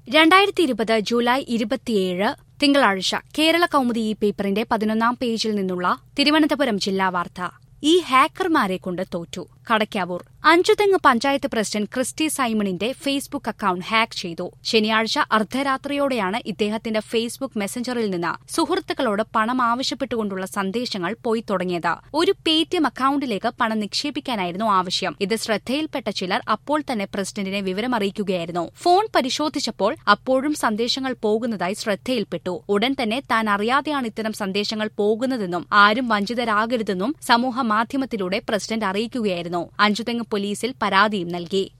രണ്ടായിരത്തി ഇരുപത് ജൂലൈ ഇരുപത്തിയേഴ് തിങ്കളാഴ്ച കേരള കൗമുദി ഈ പേപ്പറിന്റെ പതിനൊന്നാം പേജിൽ നിന്നുള്ള തിരുവനന്തപുരം ജില്ലാ വാർത്ത ഈ ഹാക്കർമാരെ കൊണ്ട് തോറ്റു കടയ്ക്കാവൂർ അഞ്ചുതെങ്ങ് പഞ്ചായത്ത് പ്രസിഡന്റ് ക്രിസ്റ്റി സൈമണിന്റെ ഫേസ്ബുക്ക് അക്കൌണ്ട് ഹാക്ക് ചെയ്തു ശനിയാഴ്ച അർദ്ധരാത്രിയോടെയാണ് ഇദ്ദേഹത്തിന്റെ ഫേസ്ബുക്ക് മെസഞ്ചറിൽ നിന്ന് സുഹൃത്തുക്കളോട് പണം ആവശ്യപ്പെട്ടുകൊണ്ടുള്ള സന്ദേശങ്ങൾ പോയി തുടങ്ങിയത് ഒരു പേടിഎം അക്കൌണ്ടിലേക്ക് പണം നിക്ഷേപിക്കാനായിരുന്നു ആവശ്യം ഇത് ശ്രദ്ധയിൽപ്പെട്ട ചിലർ അപ്പോൾ തന്നെ പ്രസിഡന്റിനെ വിവരമറിയിക്കുകയായിരുന്നു ഫോൺ പരിശോധിച്ചപ്പോൾ അപ്പോഴും സന്ദേശങ്ങൾ പോകുന്നതായി ശ്രദ്ധയിൽപ്പെട്ടു ഉടൻ തന്നെ താൻ അറിയാതെയാണ് ഇത്തരം സന്ദേശങ്ങൾ പോകുന്നതെന്നും ആരും വഞ്ചിതരാകരുതെന്നും സമൂഹ മാധ്യമത്തിലൂടെ പ്രസിഡന്റ് അറിയിക്കുകയായിരുന്നു അഞ്ചുതെങ്ങ് പോലീസിൽ പരാതിയും നൽകി